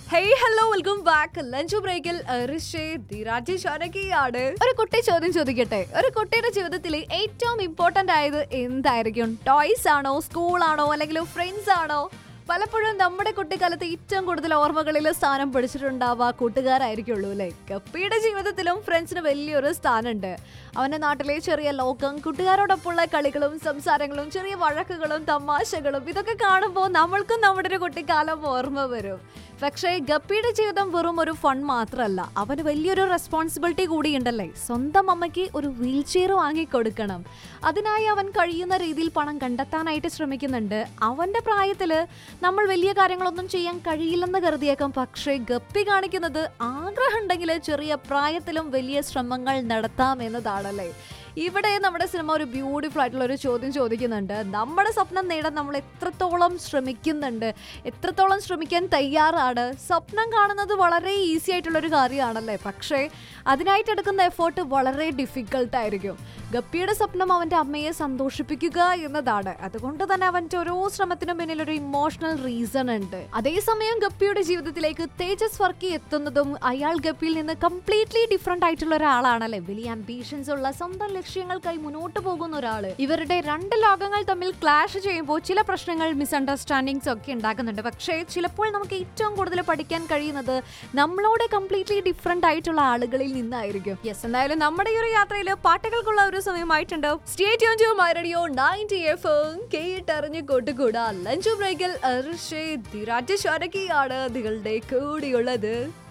hey hello welcome back lunch ബ്രേക്കിൽ ആണ് ഒരു കുട്ടി ചോദ്യം ചോദിക്കട്ടെ ഒരു കുട്ടിയുടെ ജീവിതത്തിൽ ഏറ്റവും ഇമ്പോർട്ടന്റ് ആയത് എന്തായിരിക്കും ടോയ്സ് ആണോ സ്കൂൾ ആണോ അല്ലെങ്കിൽ ഫ്രണ്ട്സ് ആണോ പലപ്പോഴും നമ്മുടെ കുട്ടിക്കാലത്ത് ഏറ്റവും കൂടുതൽ ഓർമ്മകളിൽ സ്ഥാനം പിടിച്ചിട്ടുണ്ടാവുക കൂട്ടുകാരായിരിക്കുള്ളൂ അല്ലേ കപ്പിയുടെ ജീവിതത്തിലും ഫ്രണ്ട്സിന് വലിയൊരു സ്ഥാനമുണ്ട് അവന്റെ നാട്ടിലെ ചെറിയ ലോകം കൂട്ടുകാരോടൊപ്പമുള്ള കളികളും സംസാരങ്ങളും ചെറിയ വഴക്കുകളും തമാശകളും ഇതൊക്കെ കാണുമ്പോൾ നമ്മൾക്കും നമ്മുടെ ഒരു കുട്ടിക്കാലം ഓർമ്മ വരും പക്ഷേ ഗപ്പിയുടെ ജീവിതം വെറും ഒരു ഫൺ മാത്രമല്ല അവന് വലിയൊരു റെസ്പോൺസിബിലിറ്റി കൂടിയുണ്ടല്ലേ സ്വന്തം അമ്മയ്ക്ക് ഒരു വീൽ ചെയർ വാങ്ങിക്കൊടുക്കണം അതിനായി അവൻ കഴിയുന്ന രീതിയിൽ പണം കണ്ടെത്താനായിട്ട് ശ്രമിക്കുന്നുണ്ട് അവന്റെ പ്രായത്തില് നമ്മൾ വലിയ കാര്യങ്ങളൊന്നും ചെയ്യാൻ കഴിയില്ലെന്ന് കരുതിയേക്കാം പക്ഷേ ഗപ്പി കാണിക്കുന്നത് ആഗ്രഹമുണ്ടെങ്കിൽ ചെറിയ പ്രായത്തിലും വലിയ ശ്രമങ്ങൾ നടത്താം എന്നതാണല്ലേ ഇവിടെ നമ്മുടെ സിനിമ ഒരു ബ്യൂട്ടിഫുൾ ആയിട്ടുള്ള ഒരു ചോദ്യം ചോദിക്കുന്നുണ്ട് നമ്മുടെ സ്വപ്നം നേടാൻ നമ്മൾ എത്രത്തോളം ശ്രമിക്കുന്നുണ്ട് എത്രത്തോളം ശ്രമിക്കാൻ തയ്യാറാണ് സ്വപ്നം കാണുന്നത് വളരെ ഈസി ആയിട്ടുള്ള ഒരു കാര്യമാണല്ലേ പക്ഷേ അതിനായിട്ട് എടുക്കുന്ന എഫേർട്ട് വളരെ ഡിഫിക്കൽട്ട് ആയിരിക്കും ഗപ്പിയുടെ സ്വപ്നം അവന്റെ അമ്മയെ സന്തോഷിപ്പിക്കുക എന്നതാണ് അതുകൊണ്ട് തന്നെ അവന്റെ ഓരോ ശ്രമത്തിനും പിന്നിൽ ഒരു ഇമോഷണൽ റീസൺ ഉണ്ട് അതേസമയം ഗപ്പിയുടെ ജീവിതത്തിലേക്ക് തേജസ് വർക്കി എത്തുന്നതും അയാൾ ഗപ്പിയിൽ നിന്ന് കംപ്ലീറ്റ്ലി ഡിഫറെന്റ് ആയിട്ടുള്ള ഒരാളാണല്ലേ വലിയ അംബീഷൻസ് ഉള്ള സ്വന്തം ലക്ഷ്യങ്ങൾക്കായി മുന്നോട്ട് പോകുന്ന ഒരാള് ഇവരുടെ രണ്ട് ലോകങ്ങൾ തമ്മിൽ ക്ലാഷ് ചെയ്യുമ്പോൾ ചില പ്രശ്നങ്ങൾ മിസ്അണ്ടർസ്റ്റാൻഡിങ്സ് ഒക്കെ ഉണ്ടാക്കുന്നുണ്ട് പക്ഷേ ചിലപ്പോൾ നമുക്ക് ഏറ്റവും കൂടുതൽ പഠിക്കാൻ കഴിയുന്നത് നമ്മളോട് കംപ്ലീറ്റ്ലി ഡിഫറെന്റ് ആയിട്ടുള്ള ആളുകളിൽ നിന്നായിരിക്കും യെസ് എന്തായാലും നമ്മുടെ ഈ ഒരു യാത്രയിൽ പാട്ടുകൾക്കുള്ള ഒരു സമയമായിട്ടുണ്ട് state my radio ninety F കേട്ടറിഞ്ഞ് കൊട്ടുകൂടാ ലഞ്ച് ബ്രേക്കിൽ ദിരാജ് ശരക്കിയാണ് നിങ്ങളുടെ കൂടിയുള്ളത്